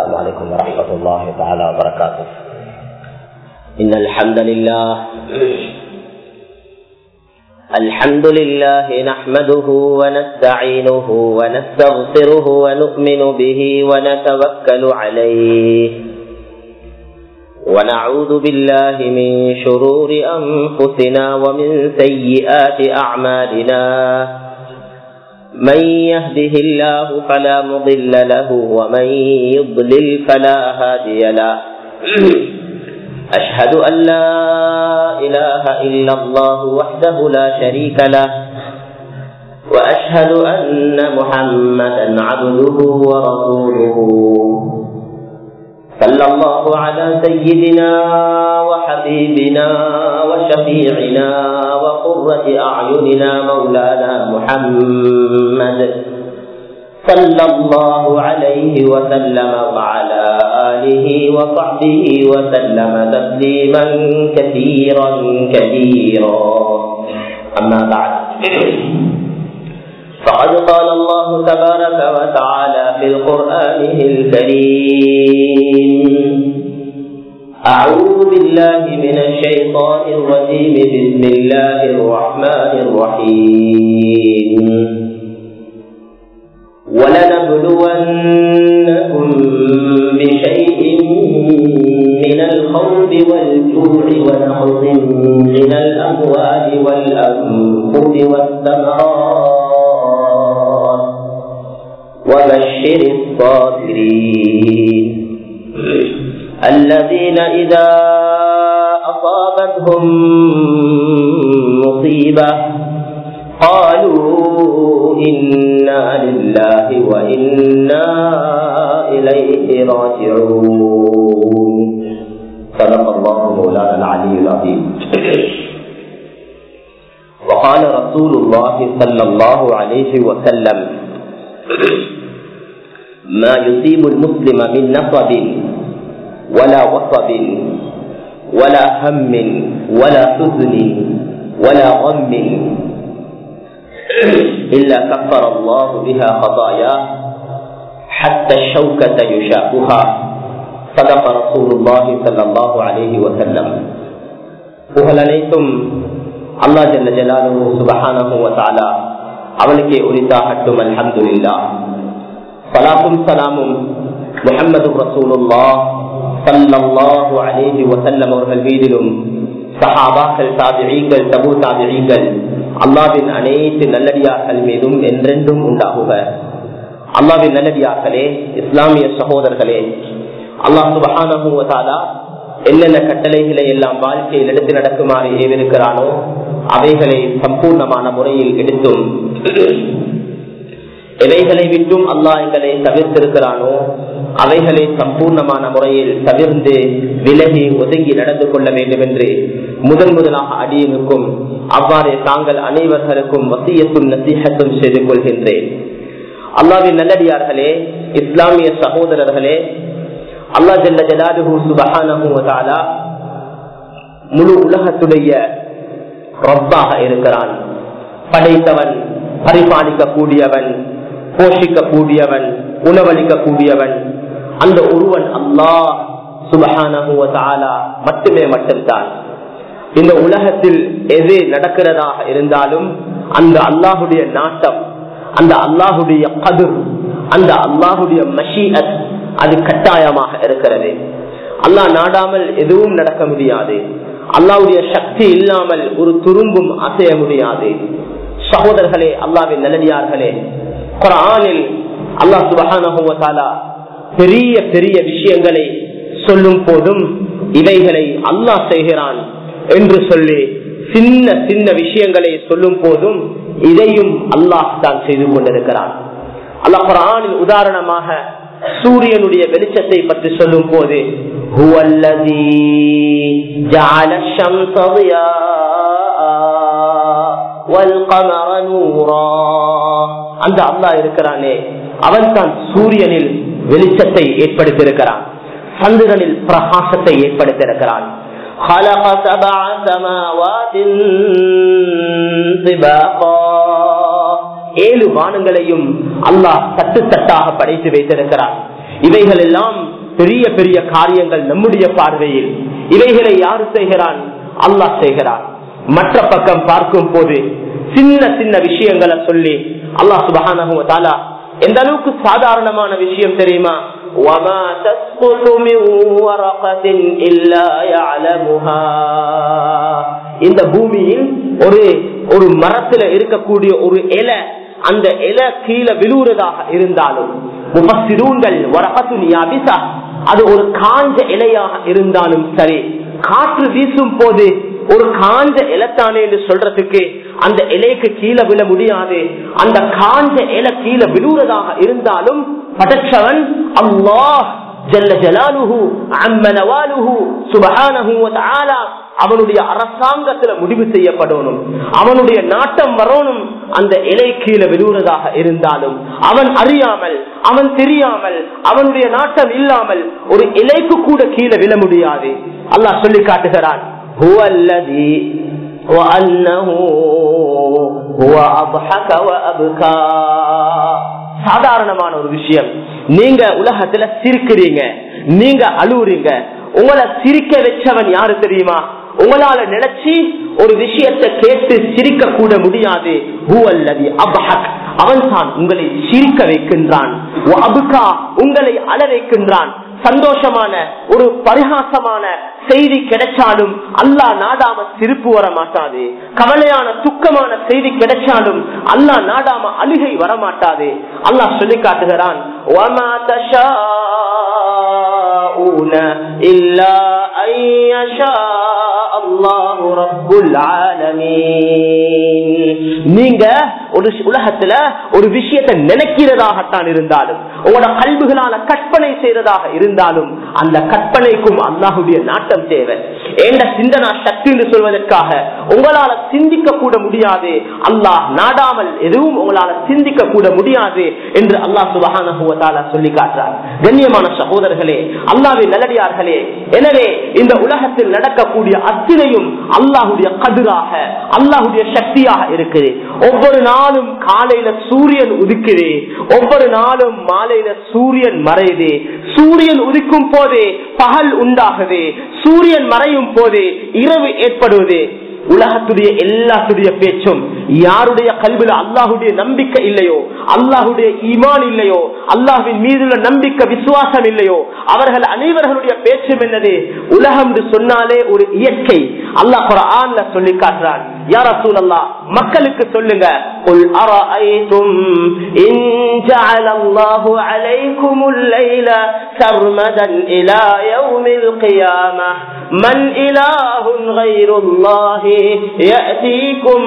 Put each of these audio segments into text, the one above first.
السلام عليكم ورحمة الله تعالى وبركاته إن الحمد لله الحمد لله نحمده ونستعينه ونستغفره ونؤمن به ونتوكل عليه ونعوذ بالله من شرور أنفسنا ومن سيئات أعمالنا من يهده الله فلا مضل له ومن يضلل فلا هادي له أشهد أن لا إله إلا الله وحده لا شريك له وأشهد أن محمدا عبده ورسوله صلى الله على سيدنا وحبيبنا وشفيعنا وقرة أعيننا مولانا محمد صلى الله عليه وسلم وعلى آله وصحبه وسلم تسليما كثيرا كثيرا أما بعد فقد قال الله تبارك وتعالى في القرآن الكريم أعوذ بالله من الشيطان الرجيم بسم الله الرحمن الرحيم ولنبلونكم بشيء من الخوف والجوع ونقص من الأموال والأنفس والثمرات وبشر الصابرين الذين إذا أصابتهم مصيبة قالوا إنا لله وإنا إليه راجعون صدق الله مولانا العلي العظيم وقال رسول الله صلى الله عليه وسلم ما يصيب المسلم من نصب ولا وصب ولا هم ولا حزن ولا غم إلا كفر الله بها خطاياه حتى الشوكة يشاقها صدق رسول الله صلى الله عليه وسلم புகழ் அனைத்தும் அல்லா ஜல்ல ஜலாலு சுபஹானஹு வதஆலா அவனுக்கே உரித்தாகட்டும் அல்ஹம்துலில்லா சலாத்தும் சலாமும் முஹம்மது ரசூலுல்லாஹ் ஸல்லல்லாஹு அலைஹி வஸல்லம் அவர்கள் மீதிலும் சஹாபாக்கள் தாபிஈங்கள் தபு தாபிஈங்கள் அல்லாவின் அனைத்து நல்லடியார்கள் மீதும் என்றென்றும் உண்டாகுக அல்லாவின் நல்லடியார்களே இஸ்லாமிய சகோதரர்களே அல்லாஹ் சுபஹானஹூவதாலா என்னென்ன கட்டளைகளை எல்லாம் வாழ்க்கையில் எடுத்து நடக்குமாறு ஏவிருக்கிறானோ அவைகளை சம்பூர்ணமான முறையில் எடுத்தும் எவைகளை விட்டும் அல்லாஹ் எங்களை தவிர்த்திருக்கிறானோ அவைகளை சம்பூர்ணமான முறையில் தவிர்ந்து விலகி ஒதுங்கி நடந்து கொள்ள வேண்டும் என்று முதன் முதலாக அடியனுக்கும் அவ்வாறே தாங்கள் அனைவர்களுக்கும் வசியத்தும் நசீகத்தும் செய்து கொள்கின்றேன் அல்லாவின் நல்லடியார்களே இஸ்லாமிய சகோதரர்களே அல்லா ஜல்ல ஜலாலுஹு சுபஹானஹு முழு உலகத்துடைய ரப்பாக இருக்கிறான் படைத்தவன் பரிபாலிக்க கூடியவன் போஷிக்க கூடியவன் உணவளிக்க கூடியவன் அந்த ஒருவன் அல்லாஹ் சுபஹானஹுவ மட்டுமே மட்டும்தான் இந்த உலகத்தில் எது நடக்கிறதாக இருந்தாலும் அந்த அல்லாஹுடைய நாட்டம் அந்த அல்லாஹுடைய கதிர் அந்த அல்லாஹுடைய மஷீஅத் அது கட்டாயமாக இருக்கிறது அல்லாஹ் நாடாமல் எதுவும் நடக்க முடியாது அல்லாவுடைய சக்தி இல்லாமல் ஒரு துரும்பும் அசைய முடியாது சகோதரர்களே அல்லாவின் நல்லடியார்களே குரானில் அல்லாஹ் சுபஹானா பெரிய பெரிய விஷயங்களை சொல்லும் போதும் இவைகளை அல்லாஹ் செய்கிறான் என்று சொல்லி சின்ன சின்ன விஷயங்களை சொல்லும் போதும் இதையும் அல்லாஹ் தான் செய்து கொண்டிருக்கிறான் அல்லாஹ் குரானில் உதாரணமாக சூரியனுடைய வெளிச்சத்தை பற்றி சொல்லும் போது அந்த அல்லா இருக்கிறானே அவன் தான் சூரியனில் வெளிச்சத்தை ஏற்படுத்தியிருக்கிறான் சந்திரனில் பிரகாசத்தை ஏற்படுத்தியிருக்கிறான் خلق سبع سماوات طباقا ஏழு வானங்களையும் அல்லாஹ் தட்டு தட்டாக படைத்து வைத்திருக்கிறார் இவைகள் எல்லாம் பெரிய பெரிய காரியங்கள் நம்முடைய பார்வையில் இவைகளை யாரு செய்கிறான் அல்லாஹ் செய்கிறான் மற்ற பக்கம் பார்க்கும் போது சின்ன சின்ன விஷயங்களை சொல்லி அல்லாஹ் சுபஹானஹு தாலா எந்த அளவுக்கு சாதாரணமான விஷயம் தெரியுமா وَمَا تَسْقُطُ مِنْ وَرَقَةٍ إِلَّا يَعْلَمُهَا இந்த பூமியில் ஒரு ஒரு மரத்துல இருக்கக்கூடிய ஒரு இலை அந்த இலை கீழே விழுவுறதாக இருந்தாலும் முபசிரூன்கள் வரகத்து யாபிசா அது ஒரு காஞ்ச இலையாக இருந்தாலும் சரி காற்று வீசும் போது ஒரு காஞ்ச இலத்தானே என்று சொல்றதுக்கு அந்த இலைக்கு கீழே விழ முடியாது அந்த காஞ்ச இலை கீழே விழுறதாக இருந்தாலும் படைச்சவன் அல்லாஹ் ஜல்ல ஜலாலுஹு அம்ம நவாலுஹு சுபஹானஹு வ தஆலா அவனுடைய அரசாங்கத்துல முடிவு செய்யப்படணும் அவனுடைய நாட்டம் வரணும் அந்த இலை கீழே விழுவதாக இருந்தாலும் அவன் அறியாமல் அவன் தெரியாமல் அவனுடைய நாட்டம் இல்லாமல் ஒரு இலைக்கு கூட கீழே விழ முடியாது அல்லாஹ் சொல்லி காட்டுகிறான் هو الذي وأنه هو أضحك وأبكى சாதாரணமான ஒரு விஷயம் நீங்க உலகத்துல சிரிக்கிறீங்க நீங்க அழுவுறீங்க உங்களை சிரிக்க வச்சவன் யாரு தெரியுமா உங்களால நினைச்சு ஒரு விஷயத்தை கேட்டு சிரிக்க கூட முடியாது அவன் தான் உங்களை சிரிக்க வைக்கின்றான் உங்களை அழ வைக்கின்றான் சந்தோஷமான ஒரு பரிகாசமான செய்தி கிடைச்சாலும் அல்லாஹ் நாடாம சிரிப்பு வர மாட்டாது கவலையான துக்கமான செய்தி கிடைச்சாலும் அல்லாஹ் நாடாம அழுகை வர மாட்டாது அல்லாஹ் சொல்லி காட்டுகிறான் நீங்க ஒரு உலகத்துல ஒரு விஷயத்தை நினைக்கிறதாகத்தான் இருந்தாலும் உங்களோட கல்விகளால கற்பனை செய்யறதாக இருந்தாலும் அந்த கற்பனைக்கும் அல்லாஹுடைய நாட்டம் தேவை எந்த சிந்தனா சக்தி என்று சொல்வதற்காக உங்களால சிந்திக்க கூட முடியாது அல்லாஹ் நாடாமல் எதுவும் உங்களால சிந்திக்க கூட முடியாது என்று அல்லாஹ் சுபகான சொல்லி காட்டுறார் கண்ணியமான சகோதரர்களே அல்லாவின் நல்லடியார்களே எனவே இந்த உலகத்தில் நடக்கக்கூடிய அத்தனையும் அல்லாஹுடைய கதிராக அல்லாஹுடைய சக்தியாக இருக்குது ஒவ்வொரு நாளும் காலையில சூரியன் உதிக்குது ஒவ்வொரு நாளும் மாலையில சூரியன் மறையுது சூரியன் உதிக்கும் போதே பகல் உண்டாகுது சூரியன் மறையும் போது இரவு ஏற்படுவது உலகத்துடைய எல்லாத்துடைய பேச்சும் யாருடைய கல்வில அல்லாஹுடைய நம்பிக்கை இல்லையோ அல்லாஹுடைய ஈமான் இல்லையோ அல்லாஹின் மீதுள்ள நம்பிக்கை விசுவாசம் இல்லையோ அவர்கள் அனைவர்களுடைய பேச்சும் என்னது உலகம் என்று சொன்னாலே ஒரு இயற்கை அல்லாஹ் குரான்ல சொல்லி காட்டுறான் யார சூழல்லா மக்களுக்கு சொல்லுங்க قل أرأيتم إن جعل الله عليكم الليل سرمدا إلى يوم القيامة من إله غير الله يأتيكم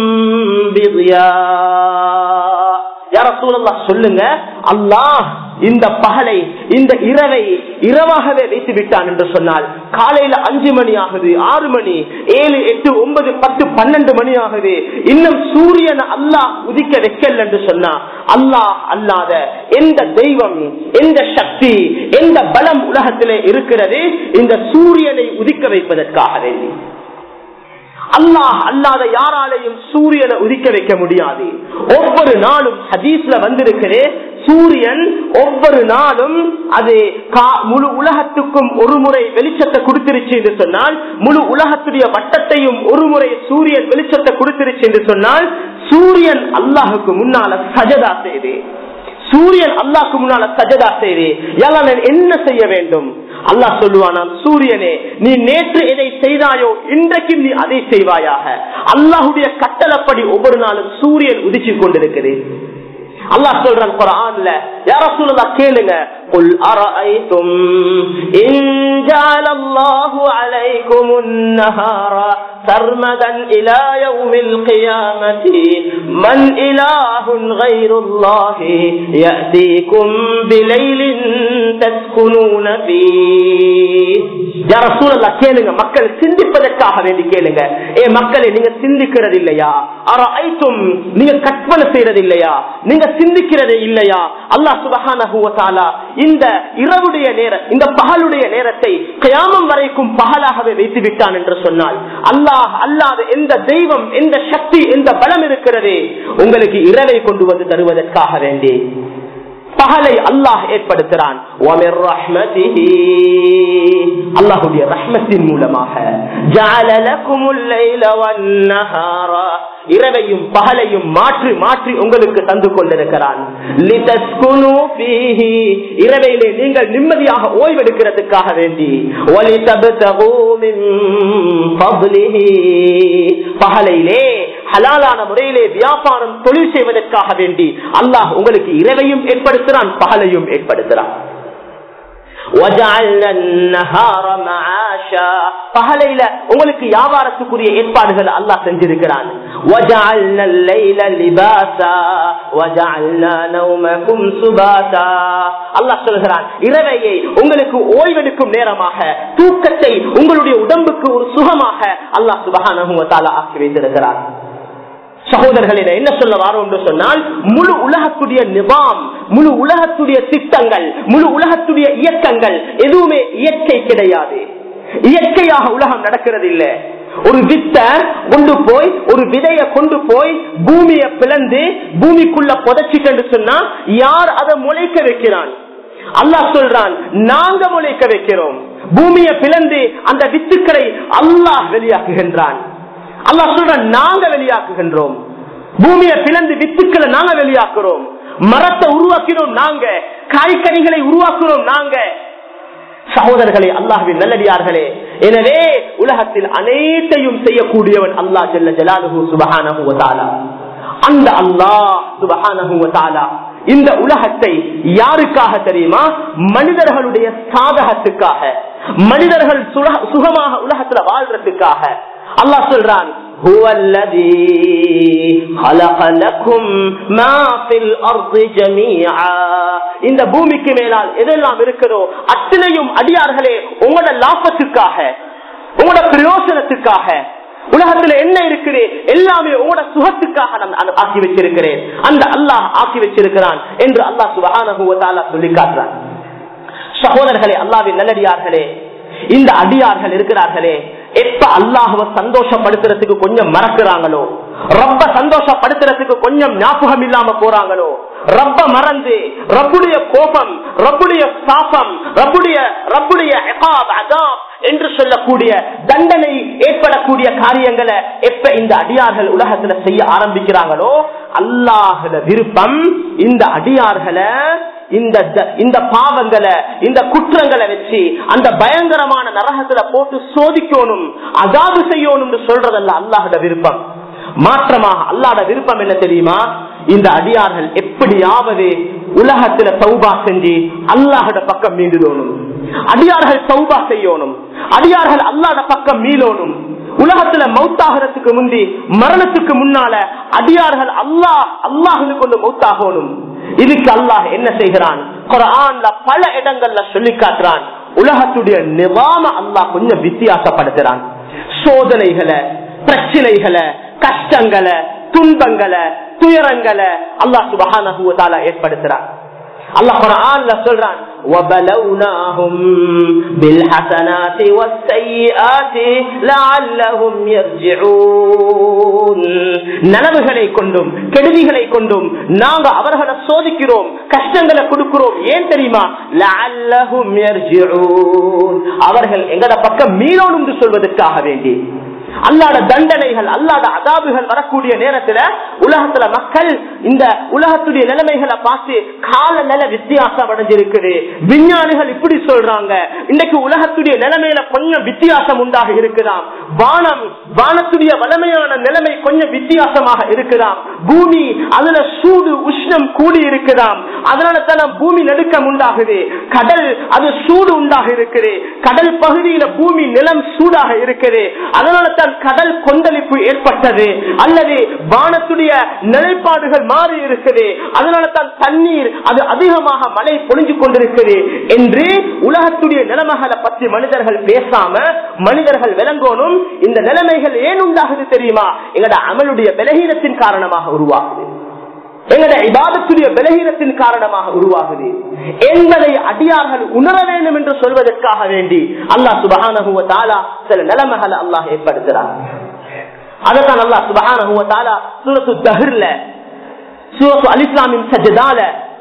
بضياء யார சூழல்லா சொல்லுங்க அல்லாஹ் இந்த பகலை இந்த இரவை இரவாகவே வைத்து விட்டான் என்று சொன்னால் காலையில அஞ்சு மணி ஆகுது ஆறு மணி ஏழு எட்டு ஒன்பது பத்து பன்னெண்டு மணி ஆகுது இன்னும் சூரியன் அல்லாஹ் உதிக்க வைக்கல் என்று சொன்னா அல்லாஹ் அல்லாத எந்த தெய்வம் எந்த சக்தி எந்த பலம் உலகத்திலே இருக்கிறது இந்த சூரியனை உதிக்க வைப்பதற்காக வேண்டி அல்லாஹ் அல்லாத யாராலையும் சூரியனை உதிக்க வைக்க முடியாது ஒவ்வொரு நாளும் ஹதீஸ்ல வந்திருக்கிறே சூரியன் ஒவ்வொரு நாளும் அது முழு உலகத்துக்கும் ஒரு முறை வெளிச்சத்தை கொடுத்திருச்சு என்று சொன்னால் முழு உலகத்துடைய வட்டத்தையும் ஒரு முறை சூரியன் வெளிச்சத்தை கொடுத்திருச்சு என்று சொன்னால் சூரியன் அல்லாஹுக்கு முன்னால சஜதா செய்து சூரியன் அல்லாஹ்க்கு முன்னால சஜதா செய்து எல்லாம் நான் என்ன செய்ய வேண்டும் அல்லாஹ் சொல்லுவானாம் சூரியனே நீ நேற்று எதை செய்தாயோ இன்றைக்கும் நீ அதை செய்வாயாக அல்லாஹுடைய கட்டளப்படி ஒவ்வொரு நாளும் சூரியன் உதிச்சு கொண்டிருக்குது அல்லாஹ் சொல்றான் குரான்ல யார சொல்லலா கேளுங்க قل أرأيتم إن جعل الله عليكم النهار سرمدا إلى يوم القيامة من إله غير الله يأتيكم بليل تسكنون فيه يا رسول الله கேளுங்க மக்கள் சிந்திப்பதற்காக வேண்டி கேளுங்க ஏ மக்களை நீங்க சிந்திக்கிறது இல்லையா அரைத்தும் நீங்க கற்பனை செய்யறது இல்லையா நீங்க சிந்திக்கிறது இல்லையா அல்லாஹ் சுபஹானஹு வ தஆலா இந்த இரவுடைய நேரம் இந்த பகலுடைய நேரத்தை கயாமம் வரைக்கும் பகலாகவே வைத்து விட்டான் என்று சொன்னால் அல்லாஹ் அல்லாத எந்த தெய்வம் எந்த சக்தி எந்த பலம் இருக்கிறது உங்களுக்கு இரவை கொண்டு வந்து தருவதற்காக வேண்டி பகலை அல்லாஹ் ஏற்படுத்துறான் அல்லாஹுடைய ரஹ்மத்தின் மூலமாக இரவையும் பகலையும் மாற்றி மாற்றி உங்களுக்கு தந்து கொண்டிருக்கிறான் இரவையிலே நீங்கள் நிம்மதியாக ஓய்வெடுக்கிறதுக்காக வேண்டி பகலையிலே ஹலாலான முறையிலே வியாபாரம் தொழில் செய்வதற்காக வேண்டி அல்லாஹ் உங்களுக்கு இரவையும் ஏற்படுத்துறான் பகலையும் ஏற்படுத்துறான் பகலையில உங்களுக்கு வியாபாரத்துக்குரிய ஏற்பாடுகள் அல்லாஹ் செஞ்சிருக்கிறான் அல்லாஹ் சொல்கிறான் இரவையை உங்களுக்கு ஓய்வெடுக்கும் நேரமாக தூக்கத்தை உங்களுடைய உடம்புக்கு ஒரு சுகமாக அல்லாஹ் சுபகான ஆக்கி வைத்திருக்கிறார் சகோதரர்களிட என்ன சொல்ல வாரோம் என்று சொன்னால் முழு உலகத்துடைய நிவாம் முழு உலகத்துடைய திட்டங்கள் முழு உலகத்துடைய இயக்கங்கள் எதுவுமே இயற்கை கிடையாது இயற்கையாக உலகம் நடக்கிறது இல்லை ஒரு வித்த கொண்டு போய் ஒரு விதைய கொண்டு போய் பூமியை பிளந்து பூமிக்குள்ள புதைச்சிட்டு சொன்னா யார் அதை முளைக்க வைக்கிறான் அல்லாஹ் சொல்றான் நாங்க முளைக்க வைக்கிறோம் பூமியை பிளந்து அந்த வித்துக்களை அல்லாஹ் வெளியாக்குகின்றான் அல்லாஹ் சொல்ற நாங்க வெளியாக்குகின்றோம் பூமியை பிளந்து வித்துக்களை நாங்க வெளியாக்குறோம் மரத்தை உருவாக்கினோம் நாங்க காய்கறிகளை உருவாக்குறோம் நாங்க சகோதரர்களே அல்லாஹின் நல்லடியார்களே எனவே உலகத்தில் அனைத்தையும் செய்யக்கூடியவன் அல்லாஹ் ஜல்ல ஜலாலுஹு சுபஹானஹு வதஆலா அந்த அல்லாஹ் சுபஹானஹு வதஆலா இந்த உலகத்தை யாருக்காக தெரியுமா மனிதர்களுடைய சாதகத்துக்காக மனிதர்கள் சுகமாக உலகத்துல வாழ்றதுக்காக அல்லாஹ் சொல்றான் هو الذي خلق لكم ما في الارض جميعا இந்த பூமிக்கு மேலால் எதெல்லாம் இருக்கிறதோ அத்தனையும் அடியார்களே உங்களோட லாபத்துக்காக உங்களோட பிரயோசனத்துக்காக உலகத்துல என்ன இருக்குது எல்லாமே உங்களோட சுகத்துக்காக நான் ஆக்கி வச்சிருக்கிறேன் அந்த அல்லாஹ் ஆக்கி வச்சிருக்கிறான் என்று அல்லாஹ் சுபஹானஹு சொல்லி காட்டுறான் சகோதரர்களே அல்லாவின் நல்லடியார்களே இந்த அடியார்கள் இருக்கிறார்களே எப்ப அல்லாஹுவ சந்தோஷப்படுத்துறதுக்கு கொஞ்சம் மறக்கிறாங்களோ ரொம்ப சந்தோஷப்படுத்துறதுக்கு கொஞ்சம் ஞாபகம் இல்லாம போறாங்களோ ரப்ப மறந்து ரப்புடைய கோபம் ரப்புடைய சாபம் ரப்புடைய ரப்புடைய என்று சொல்லக்கூடிய தண்டனை ஏற்படக்கூடிய காரியங்களை எப்ப இந்த அடியார்கள் உலகத்துல செய்ய ஆரம்பிக்கிறாங்களோ அல்லாஹுல விருப்பம் இந்த அடியார்களை இந்த இந்த பாவங்களை இந்த குற்றங்களை வச்சு அந்த பயங்கரமான நரகத்துல போட்டு சோதிக்கணும் அதாது செய்யணும் சொல்றதல்ல அல்லாஹோட விருப்பம் மாற்றமாக அல்லாட விருப்பம் என்ன தெரியுமா இந்த அடியார்கள் எப்படியாவது உலகத்துல சௌபா செஞ்சு அல்லாஹோட பக்கம் மீண்டுதோணும் அடியார்கள் சௌபா செய்யணும் அடியார்கள் அல்லாட பக்கம் மீளோனும் உலகத்துல மௌத்தாகிறதுக்கு முந்தி மரணத்துக்கு முன்னால அடியார்கள் அல்லாஹ் அல்லாஹுக்கு கொண்டு மௌத்தாகணும் இதுக்கு அல்லாஹ் என்ன செய்கிறான் குரான்ல பல இடங்கள்ல சொல்லி காட்டுறான் உலகத்துடைய நிவாம அல்லாஹ் கொஞ்சம் வித்தியாசப்படுத்துறான் சோதனைகளை பிரச்சனைகளை கஷ்டங்களை துன்பங்களை துயரங்களை அல்லாஹ் சுபகான ஏற்படுத்துறான் அல்லாஹ் குரான்ல சொல்றான் وبلوناهم بالحسنات والسيئات لعلهم يرجعون நனவுகளை கொண்டும் கெடுதிகளை கொண்டும் நாங்க அவர்களை சோதிக்கிறோம் கஷ்டங்களை கொடுக்கிறோம் ஏன் தெரியுமா லஅல்லஹும் யர்ஜிஊன் அவர்கள் எங்கட பக்கம் மீளோனும் என்று சொல்வதற்காக வேண்டி அல்லாட தண்டனைகள் அல்லாட அதாபுகள் வரக்கூடிய நேரத்துல உலகத்துல மக்கள் இந்த உலகத்துடைய நிலைமைகளை பார்த்து கால நில வித்தியாசம் அடைஞ்சிருக்குது விஞ்ஞானிகள் இப்படி சொல்றாங்க இன்னைக்கு உலகத்துடைய நிலைமையில கொஞ்சம் வித்தியாசம் உண்டாக இருக்குதாம் வானம் வானத்துடைய வளமையான நிலைமை கொஞ்சம் வித்தியாசமாக இருக்குதாம் பூமி அதுல சூடு உஷ்ணம் கூடி இருக்குதாம் அதனால தான் பூமி நடுக்கம் உண்டாகுது கடல் அது சூடு உண்டாக இருக்குது கடல் பகுதியில பூமி நிலம் சூடாக இருக்குது அதனால தான் கடல் கொந்தளிப்பு ஏற்பட்டது அல்லது வானத்துடைய நிலைப்பாடுகள் மாறி இருக்குது அதனால தான் தண்ணீர் அது அதிகமாக மழை பொழிஞ்சு கொண்டிருக்குது என்று உலகத்துடைய நிலைமைகளை பற்றி மனிதர்கள் பேசாம மனிதர்கள் விளங்கணும் இந்த நிலைமைகள் ஏன் உண்டாகுது தெரியுமா எங்களோட அமலுடைய பலகீனத்தின் காரணமாக உருவாகுது எங்களுடைய இபாதத்துடைய பலகீனத்தின் காரணமாக உருவாகுது என்பதை அடியார்கள் உணர வேண்டும் என்று சொல்வதற்காக வேண்டி அல்லாஹ் சுபஹானஹுவ தாலா சில நிலைமைகளை அல்லாஹ் ஏற்படுத்துறார் அதைத்தான் அல்லாஹ் சுபஹானஹுவ தாலா சூரத்து தஹர்ல சூரத்து அலிஸ்லாமின் சஜதால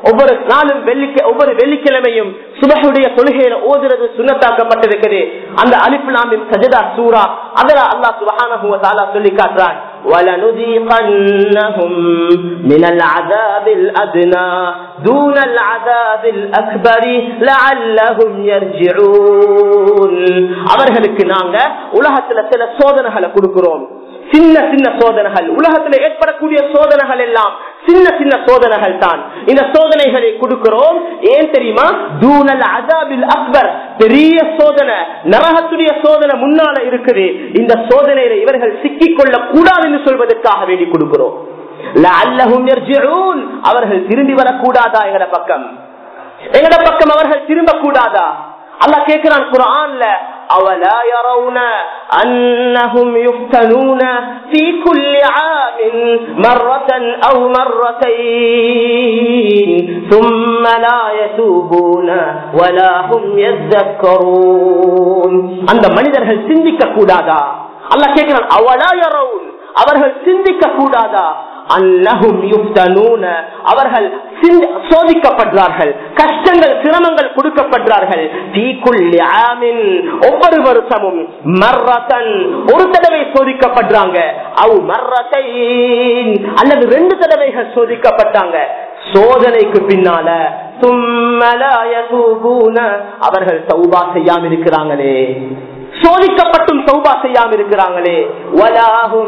ஒவ்வொரு நாளும் வெள்ளிக்க ஒவ்வொரு வெள்ளிக்கிழமையும் சுபஹுடைய தொழுகையில ஓதுறது சுண்ணத்தாக்கப்பட்டிருக்குது அந்த அலிப்லாமின் சஜதா சூரா அதுல அல்லாஹ் சுபஹானஹு வ தஆலா சொல்லி காட்டுறான் ولنذيقنهم من العذاب الأدنى دون العذاب الأكبر لعلهم يرجعون அவர்களுக்கு நாங்க உலகத்துல சில சோதனைகளை கொடுக்கிறோம் சின்ன சின்ன சோதனைகள் உலகத்துல ஏற்படக்கூடிய சோதனைகள் எல்லாம் சின்ன சின்ன சோதனைகள் தான் இந்த சோதனைகளை கொடுக்கிறோம் ஏன் தெரியுமா தூனல் அசாபில் அக்பர் பெரிய சோதனை நரகத்துடைய சோதனை முன்னால இருக்குது இந்த சோதனையில இவர்கள் சிக்கிக் கொள்ள கூடாது என்று சொல்வதற்காக வேண்டி கொடுக்கிறோம் லஅல்லஹும் யர்ஜிஊன். அவர்கள் திரும்பி வரக்கூடாதா எங்கட பக்கம் எங்கட பக்கம் அவர்கள் திரும்ப கூடாதா அல்லாஹ் கேட்கிறான் குரான்ல أولا يرون أنهم يفتنون في كل عام مرة أو مرتين ثم لا يتوبون ولا هم يذكرون அந்த மனிதர்கள் சிந்திக்க கூடாதா அல்லாஹ் கேட்கிறான் அவலா யரவுன் அவர்கள் சிந்திக்க கூடாதா அன்னஹும் யுஃப்தனூன அவர்கள் சிந்தி- சோதிக்கப்படுறார்கள் கஷ்டங்கள் சிரமங்கள் கொடுக்கப்படுறார்கள் ஃபீ குல்லி ஆமின் ஒவ்வொரு வருஷமும் மர்ரதன் ஒரு தடவை சோதிக்கப்படுறாங்க அவ் மர்ரதைன் அல்லது ரெண்டு தடவைகள் சோதிக்கப்பட்டாங்க சோதனைக்கு பின்னால சும்மலாய அவர்கள் சௌபா செய்யாம இருக்கிறாங்களே சோதிக்கப்பட்டும் சௌபா செய்யாம இருக்கிறாங்களே வலாஹும்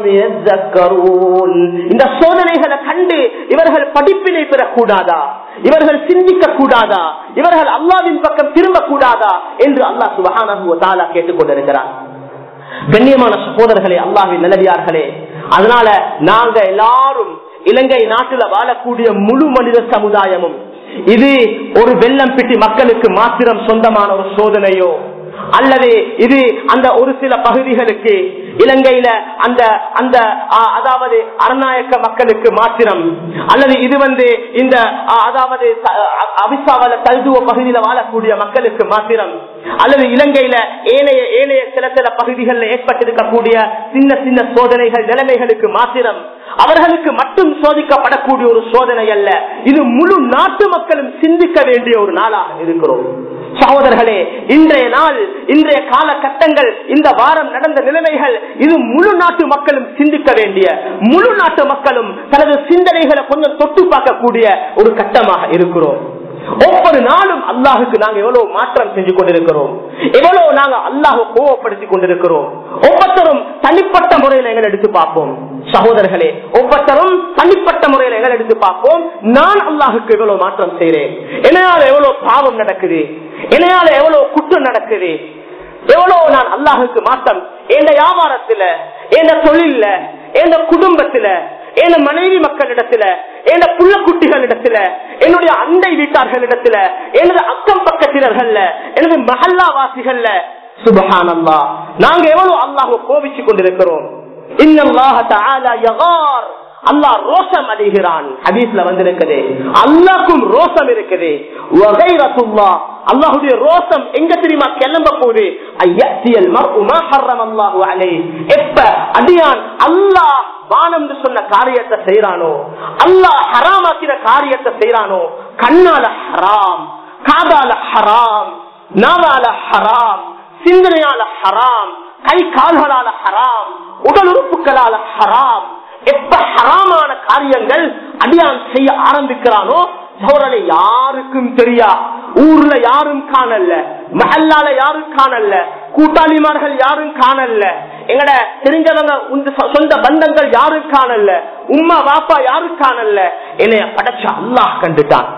யذكرون. இந்த சோதனைகளை கண்டு இவர்கள் படிப்பினை பெறக்கூடாதா இவர்கள் சிந்திக்க கூடாதா இவர்கள் அல்லாவின் பக்கம் திரும்ப கூடாதா என்று அல்லாஹ் சுபஹானஹு வ தஆலா கேட்டுக்கொண்டிருக்கிறார் கண்ணியமான சகோதரர்களே அல்லாஹின் நல்லடியார்களே அதனால நாங்க எல்லாரும் இலங்கை நாட்டுல வாழக்கூடிய முழு மனித சமுதாயமும் இது ஒரு வெள்ளம் பிட்டி மக்களுக்கு மாத்திரம் சொந்தமான ஒரு சோதனையோ அல்லது இது அந்த ஒரு சில பகுதிகளுக்கு இலங்கையில அந்த அந்த ஆ, அதாவது அரநாயக்க மக்களுக்கு மாத்திரம் அல்லது இது வந்து இந்த ஆ, அதாவது த- அ- அவிசாவல தல்துவ பகுதியில வாழக்கூடிய மக்களுக்கு மாத்திரம் அல்லது இலங்கையில ஏனைய ஏனைய சில சில பகுதிகளில் ஏற்பட்டிருக்கக்கூடிய சின்ன சின்ன சோதனைகள் நிலைமைகளுக்கு மாத்திரம் அவர்களுக்கு மட்டும் சோதிக்கப்படக்கூடிய ஒரு சோதனை அல்ல இது முழு நாட்டு மக்களும் சிந்திக்க வேண்டிய ஒரு நாளாக இருக்கிறோம் சகோதரர்களே இன்றைய நாள் இன்றைய காலகட்டங்கள் இந்த வாரம் நடந்த நிலைமைகள் இது முழு நாட்டு மக்களும் சிந்திக்க வேண்டிய முழு நாட்டு மக்களும் தனது சிந்தனைகளை கொஞ்சம் தொட்டு பார்க்கக்கூடிய ஒரு கட்டமாக இருக்கிறோம் ஒவ்வொரு நாளும் அல்லாஹுக்கு நாங்க எவ்வளவு மாற்றம் செஞ்சு கொண்டிருக்கிறோம் எவ்வளவு நாங்க அல்லாஹ் கோவப்படுத்தி கொண்டிருக்கிறோம் ஒவ்வொருத்தரும் தனிப்பட்ட முறையில் எங்களை எடுத்து பார்ப்போம் சகோதரர்களே ஒவ்வொருத்தரும் தனிப்பட்ட முறையில் எங்களை எடுத்து பார்ப்போம் நான் அல்லாஹுக்கு எவ்வளவு மாற்றம் செய்றேன் என்னையால எவ்வளவு பாவம் நடக்குது என்னையால எவ்வளவு குற்றம் நடக்குது எவ்வளவு நான் அல்லாஹுக்கு மாற்றம் எந்த வியாபாரத்துல எந்த தொழில்ல எந்த குடும்பத்துல என் மனைவி மக்களிடத்துல என் புள்ள குட்டிகளிடத்துல என்னுடைய அண்டை வீட்டார்களிடத்துல எனது அக்கம் பக்கத்தினர்கள்ல எனது மஹல்லாவாசிகள்ல சுபஹானல்லா நாங்க எவ்வளவு அல்லாஹ் கோபிச்சு கொண்டிருக்கிறோம் இன்னல்லாஹ தஆலா யகார் அல்லாஹ் ரோஷம் அடைகிறான் ஹதீஸ்ல வந்திருக்குது அல்லாஹ்க்கும் ரோஷம் இருக்குது வகைரத்துல்லா அல்லாஹுடைய ரோஷம் எங்க தெரியுமா கிளம்ப போகுது ஐயத்தியல் மர்உ மா ஹர்ரம் அல்லாஹு அலைஹி எப்ப அடியான் அல்லாஹ் வானம் என்று சொன்ன காரியத்தை செய்யறானோ அல்லாஹ் ஹராமாக்கிற காரியத்தை செய்யறானோ கண்ணால ஹராம் காதால ஹராம் நாவால ஹராம் சிந்தனையால ஹராம் கை கால்களால ஹராம் உடல் உறுப்புகளால ஹராம் எப்ப ஹராமான காரியங்கள் அடியான் செய்ய ஆரம்பிக்கிறானோ சோழனை யாருக்கும் தெரியா ஊர்ல யாரும் காணல மஹல்லால யாரும் காணல கூட்டாளிமார்கள் யாரும் காணல எங்கட தெரிஞ்சவங்க உங்க சொ- சொந்த பந்தங்கள் யாரும் காணல உம்மா பாப்பா யாரும் காணல என்னைய படைச்ச அல்லாஹ் கண்டுட்டான்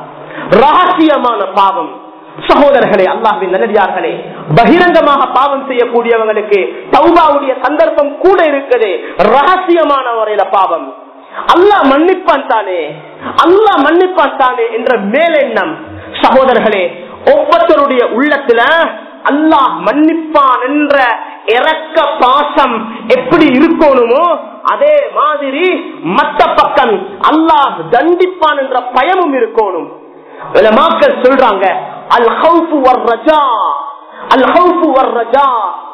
ரகசியமான பாவம் சகோதரர்களே அல்லாஹ்வின் நல்லடியார்களே பகிரங்கமாக பாவம் செய்யக்கூடியவங்களுக்கு தௌபாவுடைய சந்தர்ப்பம் கூட இருக்குது ரகசியமான முறையில பாவம் அல்லாஹ் மன்னிப்பான் தானே அல்லாஹ் மன்னிப்பான் தானே என்ற மேலெண்ணம் சகோதரர்களே ஒவ்வொருத்தருடைய உள்ளத்துல அல்லாஹ் மன்னிப்பான் என்ற இறக்க பாசம் எப்படி இருக்கணுமோ அதே மாதிரி மத்த பக்கம் அல்லாஹ் தண்டிப்பான் என்ற பயமும் இருக்கணும் உலமாக்கள் சொல்றாங்க அல் ஹவுஃபு வர் ரஜா அல் ஹவுஃபு வர் ரஜா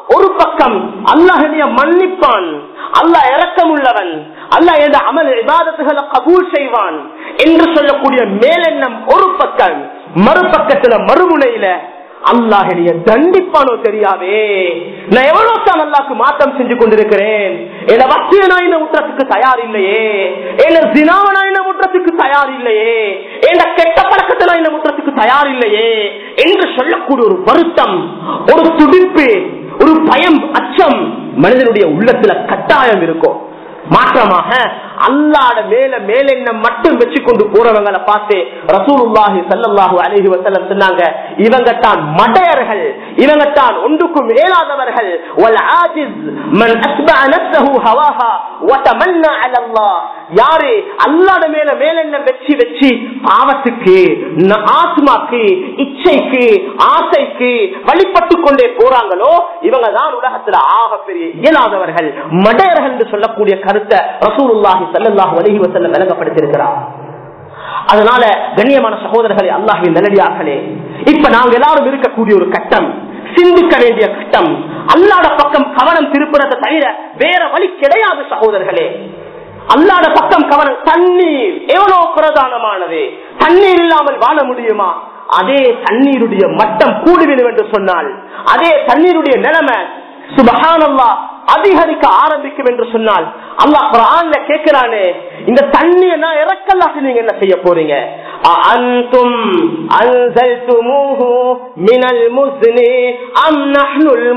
ஒரு பக்கம் அல்லாஹ் என்னைய மன்னிப்பான் அல்லாஹ் இரக்கம் உள்ளவன் அல்லாஹ் என்ற அமல் விவாதத்துகளை கபூல் செய்வான் என்று சொல்லக்கூடிய மேலெண்ணம் ஒரு பக்கம் மறுபக்கத்துல மறுமுனையில அல்லாஹ் என்னைய தண்டிப்பானோ தெரியாதே நான் எவ்வளவு தான் அல்லாக்கு மாற்றம் செஞ்சு கொண்டிருக்கிறேன் என்ன வட்டிய நான் இந்த முற்றத்துக்கு தயார் இல்லையே என்ன தினாவ நான் இந்த முற்றத்துக்கு தயார் இல்லையே என்ன கெட்ட பழக்கத்தை நான் இந்த முற்றத்துக்கு தயார் இல்லையே என்று சொல்லக்கூடிய ஒரு வருத்தம் ஒரு துடிப்பு ஒரு பயம் அச்சம் மனிதனுடைய உள்ளத்துல கட்டாயம் இருக்கும் மாற்றமாக அல்லாட மேல மேலெண்ணம் மட்டும் வச்சு கொண்டு போறவங்களை பார்த்து ரசூலுல்லாஹி சல்லல்லாஹு அலைஹி வஸல்லம் சொன்னாங்க இவங்க தான் மடையர்கள் இவங்க தான் ஒன்றுக்கும் மேலாதவர்கள் வல் ஆஜிஸ் மன் அஸ்பஅ நஃப்ஸஹு ஹவாஹா வ தமன்னா அலா அல்லாஹ் யாரு அல்லாட மேல மேலெண்ணம் வச்சு வச்சு பாவத்துக்கு ந- ஆத்மாக்கு இச்சைக்கு ஆசைக்கு வழிபட்டு கொண்டே போறாங்களோ இவங்க தான் உலகத்துல ஆகப்பெரிய இயலாதவர்கள் மடையர்கள் என்று சொல்லக்கூடிய கருத்தை ரசூலுல்லாஹி ஸல்லல்லாஹு அலைஹி வஸல்லம் விளங்கப்படுத்தியிருக்கிறார் அதனால கண்ணியமான சகோதரர்களே அல்லாஹின் நல்லடியார்களே இப்ப நாங்க எல்லாரும் இருக்கக்கூடிய ஒரு கட்டம் சிந்திக்க வேண்டிய கட்டம் அல்லாட பக்கம் கவனம் திருப்புறதை தவிர வேற வழி கிடையாது சகோதரர்களே அல்லாட பக்கம் கவனம் தண்ணீர் எவ்வளவு பிரதானமானது தண்ணீர் இல்லாமல் வாழ முடியுமா அதே தண்ணீருடைய மட்டம் கூடுவிடும் என்று சொன்னால் அதே தண்ணீருடைய நிலைமை சுபஹானல்லா அதிகரிக்க ஆரம்பிக்கும் என்று சொன்னால் அல்லாஹ் குரான்ல கேட்கிறானே இந்த தண்ணியை நான் இறக்கல்லாட்டி நீங்க என்ன செய்ய போறீங்க அன்தும் அன்சல்துமூஹு மினல் முஸ்னி அம் நஹ்னுல்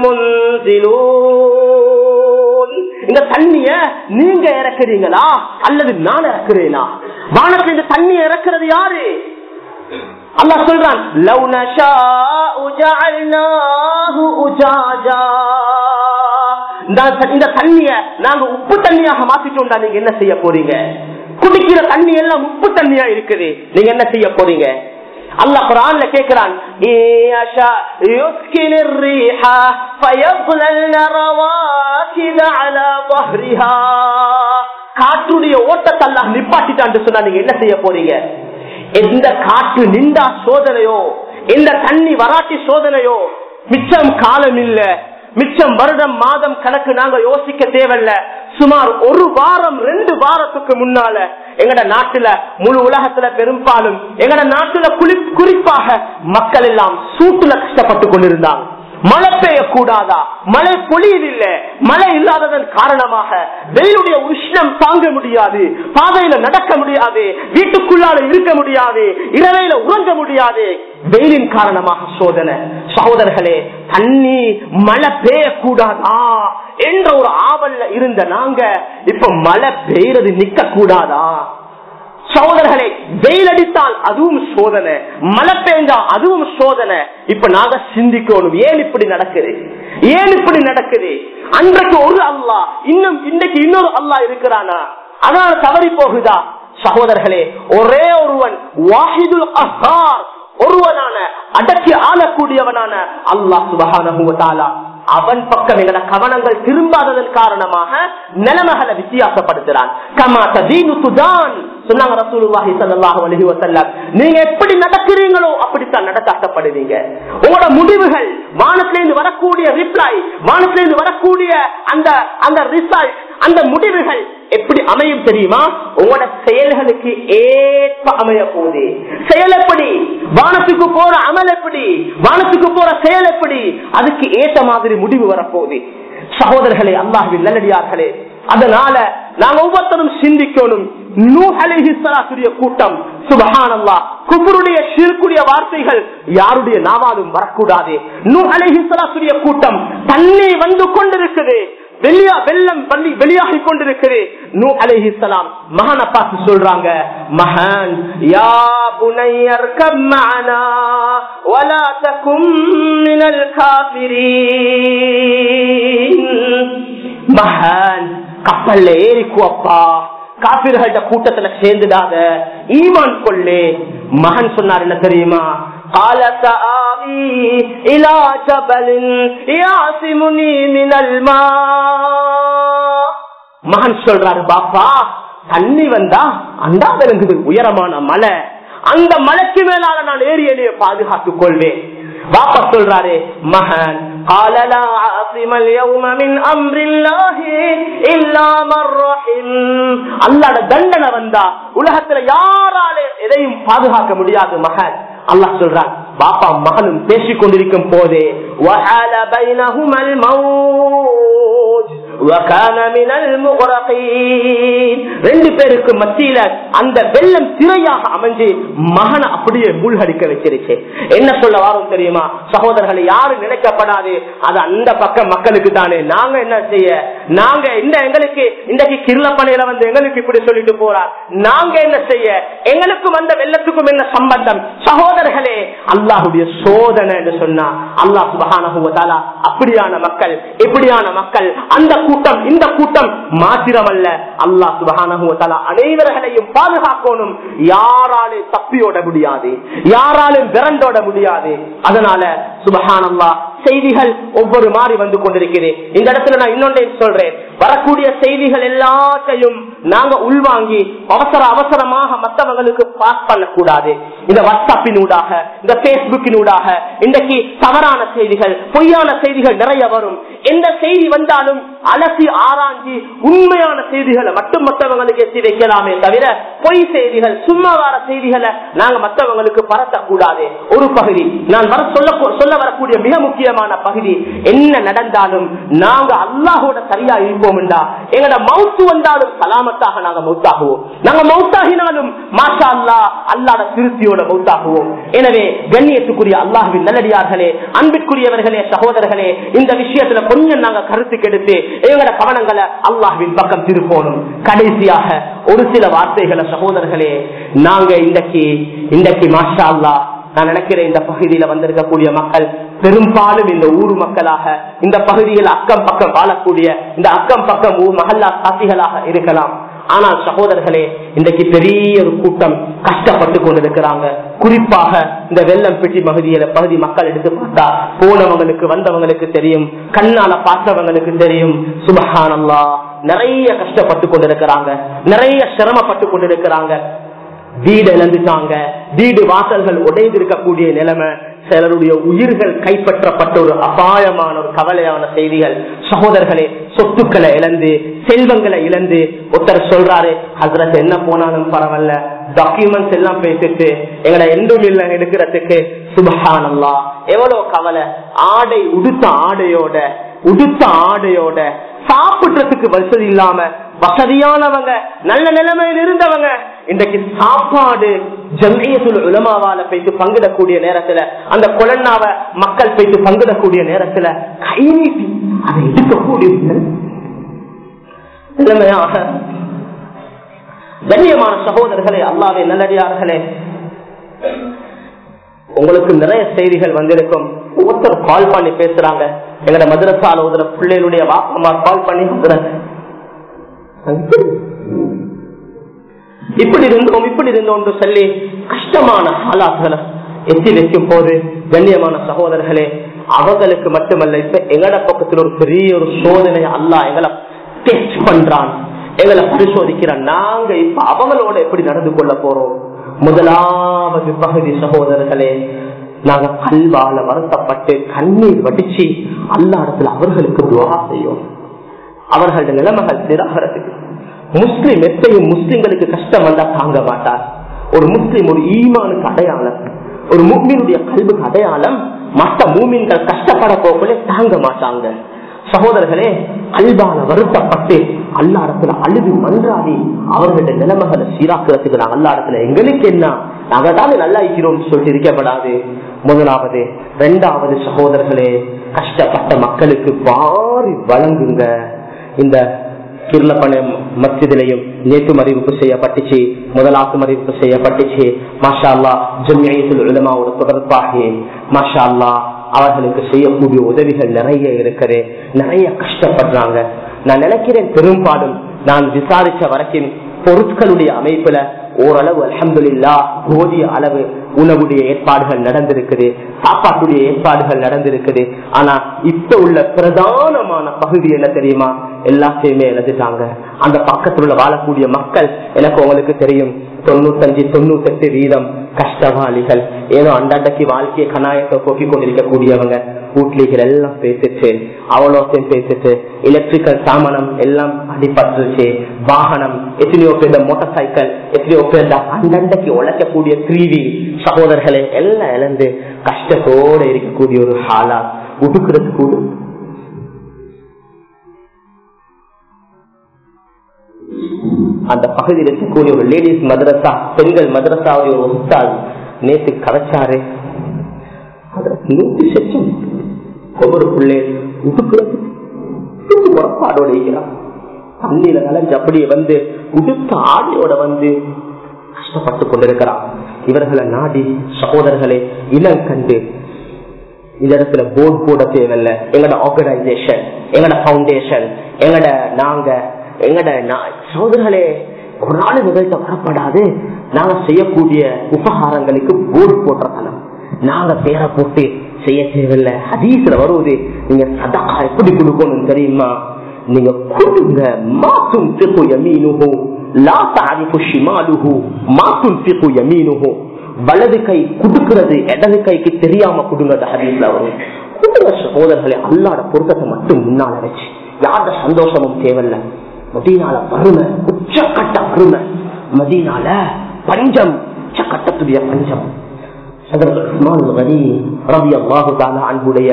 முன்சிலூன் இந்த தண்ணிய நீங்க இறக்குறீங்களா அல்லது நான் இறக்குறேனா வானத்துல இந்த தண்ணியை இறக்குறது யாரு அல்லாஹ் சொல்றான் லவ் நஷாஉ ஜஅல்னாஹு உஜாஜா இந்த- இந்த தண்ணிய நாங்க உப்பு தண்ணியாக மாத்திட்டோம்டா நீங்க என்ன செய்ய போறீங்க குடிக்கிற தண்ணி எல்லாம் உப்பு தண்ணியா இருக்குது நீங்க என்ன செய்ய போறீங்க அல்லாஹ் குர்ஆன்ல கேக்குறான் இயஷா யுஸ்கினிர் ரீஹா ஃபயظللن ரவாகித அலா ظهرها காற்றுடைய ஓட்டத்தை அல்லாஹ் நிப்பாட்டிட்டான்னு சொன்னா நீங்க என்ன செய்ய போறீங்க எந்த காற்று நின்றா சோதனையோ எந்த தண்ணி வராட்டி சோதனையோ மிச்சம் காலம் இல்ல மிச்சம் வருடம் மாதம் கணக்கு நாங்க யோசிக்க தேவையில்ல சுமார் ஒரு வாரம் ரெண்டு வாரத்துக்கு முன்னால எங்கட நாட்டுல முழு உலகத்துல பெரும்பாலும் எங்கட நாட்டுல குளி- குறிப்பாக மக்கள் எல்லாம் சூட்டுல கஷ்டப்பட்டு கொண்டிருந்தாங்க மழை பெய்யக்கூடாதா மழை பொழியதில்ல மழை இல்லாததன் காரணமாக வெயிலுடைய உஷ்ணம் தாங்க முடியாது பாதையில நடக்க முடியாது வீட்டுக்குள்ளால இருக்க முடியாது இரவையில உறங்க முடியாது வெயிலின் காரணமாக சோதனை சகோதரர்களே தண்ணி மழை பெய்யக்கூடாதா என்ற ஒரு ஆவல்ல இருந்த நாங்க இப்ப மழை பெய்யறது நிக்க கூடாதா சகோதரர்களே வெயில் அடித்தால் அதுவும் சோதனை மழை பெய்ஞ்சா அதுவும் சோதனை இப்ப நாங்க சிந்திக்கணும் ஏன் இப்படி நடக்குது ஏன் இப்படி நடக்குது அன்றைக்கு ஒரு அல்லாஹ் இன்னும் இன்னைக்கு இன்னொரு அல்லாஹ் இருக்கிறானா அதனால தவறி போகுதா சகோதரர்களே ஒரே ஒருவன் வாஹிதுல் அஹார் ஒருவனான அடக்கி ஆளக்கூடியவனான அல்லாஹ் சுபஹானஹு வ தஆலா அவன் பக்கம் எங்கள கவனங்கள் திரும்பாததன் காரணமாக நிலைமைகளை வித்தியாசப்படுத்துறான் கமா ததீனு துதான் சொன்னாங்க ரசூலுல்லாஹி ஸல்லல்லாஹு அலைஹி வஸல்லம் நீங்க எப்படி நடக்கிறீங்களோ அப்படித்தான் நடத்தாட்டப்படுவீங்க உங்களோட முடிவுகள் வானத்திலிருந்து வரக்கூடிய ரிப்ளை வானத்திலிருந்து வரக்கூடிய அந்த அந்த ரிசல்ட் அந்த முடிவுகள் எப்படி அமையும் தெரியுமா உங்களோட செயல்களுக்கு ஏற்ப அமைய போகுது செயல் எப்படி வானத்துக்கு போற அமல் எப்படி வானத்துக்கு போற செயல் எப்படி அதுக்கு ஏற்ற மாதிரி முடிவு வரப்போகுது சகோதரர்களே அல்லாஹின் நல்லடியார்களே அதனால நாங்க ஒவ்வொருத்தரும் சிந்திக்கணும் நூ அலிஹிஸ்லாத்துடைய கூட்டம் சுபஹானல்லா குபருடைய ஷிர்குடைய வார்த்தைகள் யாருடைய நாவாலும் வரக்கூடாது நூ அலிஹிஸ்லாத்துடைய கூட்டம் தண்ணி வந்து கொண்டிருக்குது வெளியா வெள்ளம் பள்ளி வெளியாகி கொண்டிருக்குது நூ அலைஹிஸ்ஸலாம் மகான பார்த்து சொல்றாங்க மகான் யா புனையர் கம்மனா வலா தகும் மினல் காபிரீன் மகான் கப்பல்ல ஏறிக்குவப்பா காபிர்கள்ட்ட கூட்டத்துல சேர்ந்துடாத ஈமான் கொள்ளே மகன் சொன்னார் என்ன தெரியுமா قال سآوي إلى جبل يعصمني من الماء மகன் சொல்றாரு பாப்பா தண்ணி வந்தா அண்டா விளங்குது உயரமான மலை அந்த மலைக்கு மேலால நான் ஏறி என்னைய பாதுகாத்துக் கொள்வேன் வாப்பா சொல்றாரு மகன் قال لا عاصم اليوم من امر الله الا من رحم அல்லாஹ்ட தண்டனை வந்தா உலகத்துல யாராலே எதையும் பாதுகாக்க முடியாது மகன் அல்லாஹ் சொல்றான் பாப்பா மகனும் பேசிக் கொண்டிருக்கும் போதே وحال بينهما الموج وكان من المغرقين ரெண்டு பேருக்கு மத்தியில அந்த வெள்ளம் திரையாக அமைஞ்சு மகனை அப்படியே மூழ்கடிக்க வச்சிருச்சு என்ன சொல்ல வரோம் தெரியுமா சகோதரர்களை யாரும் நினைக்கப்படாது அது அந்த பக்கம் மக்களுக்கு தானே நாங்க என்ன செய்ய நாங்க இந்த எங்களுக்கு இன்றைக்கு கிருளப்பனையில வந்து எங்களுக்கு இப்படி சொல்லிட்டு போறார் நாங்க என்ன செய்ய எங்களுக்கும் அந்த வெள்ளத்துக்கும் என்ன சம்பந்தம் சகோதரர்களே அல்லாஹுடைய சோதனை என்று சொன்னா அல்லாஹ் சுபகான அப்படியான மக்கள் இப்படியான மக்கள் அந்த கூட்டம் இந்த கூட்டம் மாத்திரமல்ல அல்லாஹ் சுபகான அனைவர்களையும் பாதுகாக்கணும் யாராலும் தப்பியோட முடியாது யாராலும் விரண்டோட முடியாது அதனால சுபகானல்லா செய்திகள் ஒவ்வொரு மாறி வந்து கொண்டிருக்கிறேன் இந்த இடத்துல நான் இன்னொன்றை சொல்றேன் வரக்கூடிய செய்திகள் எல்லாத்தையும் நாங்க உள்வாங்கி அவசர அவசரமாக மற்றவங்களுக்கு பாஸ் பண்ணக்கூடாது இந்த வாட்ஸ்அப்பினூடாக இந்த பேஸ்புக்கினூடாக இன்றைக்கு தவறான செய்திகள் பொய்யான செய்திகள் நிறைய வரும் எந்த செய்தி வந்தாலும் அலசி ஆராய்ஞ்சி உண்மையான செய்திகளை மட்டும் மற்றவங்களுக்கு எத்தி வைக்கலாமே தவிர பொய் செய்திகள் சும்மா வர செய்திகளை நாங்க மற்றவங்களுக்கு பரத்தக்கூடாது ஒரு பகுதி நான் வர சொல்ல சொல்ல வரக்கூடிய மிக முக்கியமான பகுதி என்ன நடந்தாலும் நாங்க அல்லாஹோட சரியா இருப்போம் என்றா எங்களோட மவுத்து வந்தாலும் சலாமத்தாக நாங்க மவுத்தாகுவோம் நாங்க மவுத்தாகினாலும் மாஷா அல்லா அல்லாட திருப்தியோட மவுத்தாகுவோம் எனவே கண்ணியத்துக்குரிய அல்லாஹுவின் நல்லடியார்களே அன்பிற்குரியவர்களே சகோதரர்களே இந்த விஷயத்துல கொஞ்சம் நாங்க கருத்து கெடுத்து எங்களோட கவனங்களை அல்லாஹுவின் பக்கம் திருப்போனும் கடைசியாக ஒரு சில வார்த்தைகளை சகோதரர்களே நாங்க இன்றைக்கு இன்றைக்கு மாஷா அல்லா நான் நினைக்கிறேன் இந்த பகுதியில வந்திருக்கக்கூடிய மக்கள் பெரும்பாலும் இந்த ஊர் மக்களாக இந்த பகுதியில் அக்கம் பக்கம் வாழக்கூடிய இந்த அக்கம் பக்கம் ஊர் மகல்லா சாத்திகளாக இருக்கலாம் ஆனால் சகோதரர்களே இன்றைக்கு பெரிய ஒரு கூட்டம் கஷ்டப்பட்டு கொண்டிருக்கிறாங்க குறிப்பாக இந்த வெள்ளம் பெட்டி பகுதியில பகுதி மக்கள் எடுத்து பார்த்தா போனவங்களுக்கு வந்தவங்களுக்கு தெரியும் கண்ணால பார்த்தவங்களுக்கு தெரியும் சுபஹானல்லா நிறைய கஷ்டப்பட்டு கொண்டிருக்கிறாங்க நிறைய சிரமப்பட்டு கொண்டிருக்கிறாங்க வீடு இழந்துட்டாங்க வீடு வாசல்கள் உடைந்து இருக்கக்கூடிய நிலைமை சிலருடைய உயிர்கள் கைப்பற்றப்பட்ட ஒரு அபாயமான ஒரு கவலையான செய்திகள் சகோதரர்களே சொத்துக்களை இழந்து செல்வங்களை இழந்து ஒருத்தர் சொல்றாரு ஹசரத் என்ன போனாலும் பரவாயில்ல டாக்குமெண்ட்ஸ் எல்லாம் பேசிட்டு எங்களை எண்டும் இல்லை எடுக்கிறதுக்கு சுபஹானல்லா எவ்வளவு கவலை ஆடை உடுத்த ஆடையோட உடுத்த ஆடையோட சாப்பிடுறதுக்கு வசதி இல்லாம வசதியானவங்க நல்ல நிலைமையில் இருந்தவங்க இன்றைக்கு சாப்பாடு ஜம்மியத்துல் உலமாவால போயிட்டு பங்கிடக்கூடிய நேரத்துல அந்த கொலன்னாவ மக்கள் போயிட்டு பங்கிடக்கூடிய நேரத்துல கை நீட்டி அதை எடுக்கக்கூடிய நிலைமையாக கண்ணியமான சகோதரர்களே அல்லாவே நல்லடியார்களே உங்களுக்கு நிறைய செய்திகள் வந்திருக்கும் ஒருத்தர் கால் பண்ணி பேசுறாங்க எங்கட மதுரசால ஒரு பிள்ளைகளுடைய வாப்பமார் கால் பண்ணி வந்துறாங்க இப்படி இருந்தோம் இப்படி இருந்தோம் என்று சொல்லி கஷ்டமான ஆளாக்களை எத்தி வைக்கும் போது கண்ணியமான சகோதரர்களே அவங்களுக்கு மட்டுமல்ல இப்ப எங்கட பக்கத்தில் ஒரு பெரிய ஒரு சோதனை அல்லா எங்களை டெஸ்ட் பண்றான் எங்களை பரிசோதிக்கிறான் நாங்க இப்ப அவங்களோட எப்படி நடந்து கொள்ள போறோம் முதலாவது பகுதி சகோதரர்களே நாங்க கல்வால வருத்தப்பட்டு கண்ணீர் வடிச்சு அல்லா இடத்துல அவர்களுக்கு துவா செய்யும் அவர்களுடைய நிலைமைகள் சீராகிறதுக்கு முஸ்லிம் எப்பயும் முஸ்லிம்களுக்கு கஷ்டம் வந்தா தாங்க மாட்டார் ஒரு முஸ்லிம் ஒரு ஈமானுக்கு அடையாளம் ஒரு முக்மீனுடைய கல்விக்கு அடையாளம் மற்ற மூமின்கள் கஷ்டப்பட போகலே தாங்க மாட்டாங்க சகோதரர்களே அல்பான வருத்தப்பட்டு அல்லா இடத்துல அழுது மன்றாடி அவர்களுடைய நிலைமைகளை சீராக்கிறதுக்கு நாங்க அல்லா இடத்துல எங்களுக்கு என்ன நாங்க தானே நல்லா இருக்கிறோம் சொல்லிட்டு இருக்கப்படாது முதலாவது இரண்டாவது சகோதரர்களே கஷ்டப்பட்ட மக்களுக்கு பாரி வழங்குங்க இந்த கிருளப்பன மஸ்ஜிதிலையும் நேற்று அறிவிப்பு செய்யப்பட்டுச்சு முதலாத்து அறிவிப்பு செய்யப்பட்டுச்சு மாஷா அல்லா ஜம்மியத்தில் உலமாவோட தொடர்பாகி மாஷா அல்லா அவர்களுக்கு செய்யக்கூடிய உதவிகள் நிறைய இருக்குது நிறைய கஷ்டப்படுறாங்க நான் நினைக்கிறேன் பெரும்பாலும் நான் விசாரிச்ச வரைக்கும் பொருட்களுடைய அமைப்புல ஓரளவு அலமதுல்லா போதிய அளவு உணவுடைய ஏற்பாடுகள் நடந்திருக்குது சாப்பாட்டுடைய ஏற்பாடுகள் நடந்திருக்குது ஆனா இப்ப உள்ள பிரதானமான பகுதி என்ன தெரியுமா எல்லாத்தையுமே எழுதிட்டாங்க அந்த பக்கத்துல உள்ள வாழக்கூடிய மக்கள் எனக்கு உங்களுக்கு தெரியும் தொண்ணூத்தஞ்சு தொண்ணூத்தெட்டு வீதம் கஷ்டவாளிகள் ஏதோ அண்டாண்டைக்கு வாழ்க்கையை கனாயத்தை போக்கி கொண்டிருக்கக்கூடியவங்க வீட்லிகள் எல்லாம் பேசிட்டு அவ்வளோத்தையும் பேசிட்டு எலக்ட்ரிக்கல் சாமானம் எல்லாம் அடிபட்டுருச்சு வாகனம் எத்தனையோ பேர் மோட்டார் சைக்கிள் எத்தனையோ பேர் அண்டண்டைக்கு உழைக்கக்கூடிய த்ரீவி சகோதரர்களை எல்லாம் இழந்து கஷ்டத்தோட இருக்கக்கூடிய ஒரு ஹாலா உடுக்கிறது கூட அந்த பகுதியில் இருக்கக்கூடிய ஒரு லேடிஸ் மதரசா பெண்கள் மதரசாவுடைய ஒரு உஸ்தால் நேற்று கதைச்சாரு நூத்தி செச்சம் ஒவ்வொரு பிள்ளை உடுக்கிறது புறப்பாடோட இருக்கிறான் தண்ணியில நலஞ்சு அப்படியே வந்து உடுத்த ஆடையோட வந்து கஷ்டப்பட்டு கொண்டிருக்கிறான் இவர்களை நாடி சகோதரர்களே இனம் கண்டு இந்த இடத்துல போர்டு போட தேவையில்ல எங்கட ஆர்கனைசேஷன் எங்கட பவுண்டேஷன் எங்கட நாங்க எங்கட சகோதரர்களே ஒரு நாள் நிகழ்த்த வரப்படாது நாங்க செய்யக்கூடிய உபகாரங்களுக்கு போர்டு போடுறதனம் நாங்க பேரை போட்டு செய்ய தேவையில்லை ஹதீஸ்ல வருவது நீங்க சதக்கா எப்படி கொடுக்கணும் தெரியுமா நீங்க கொடுங்க மாத்தும் திகு யமீனுஹு லா தாரிஃபு ஷிமாலுஹு மாத்தும் திகு யமீனுஹு வலது கை குடுக்கிறது இடது கைக்கு தெரியாம கொடுங்க ஹதீஸ்ல வரும் கொடுங்க சகோதரர்களே அல்லாட பொருத்தத்தை மட்டும் முன்னால வச்சு யாரோட சந்தோஷமும் தேவையில்லை மதீனால வறுமை உச்சக்கட்ட வறுமை மதீனால பஞ்சம் உச்சக்கட்டத்துடைய பஞ்சம் அன்புடைய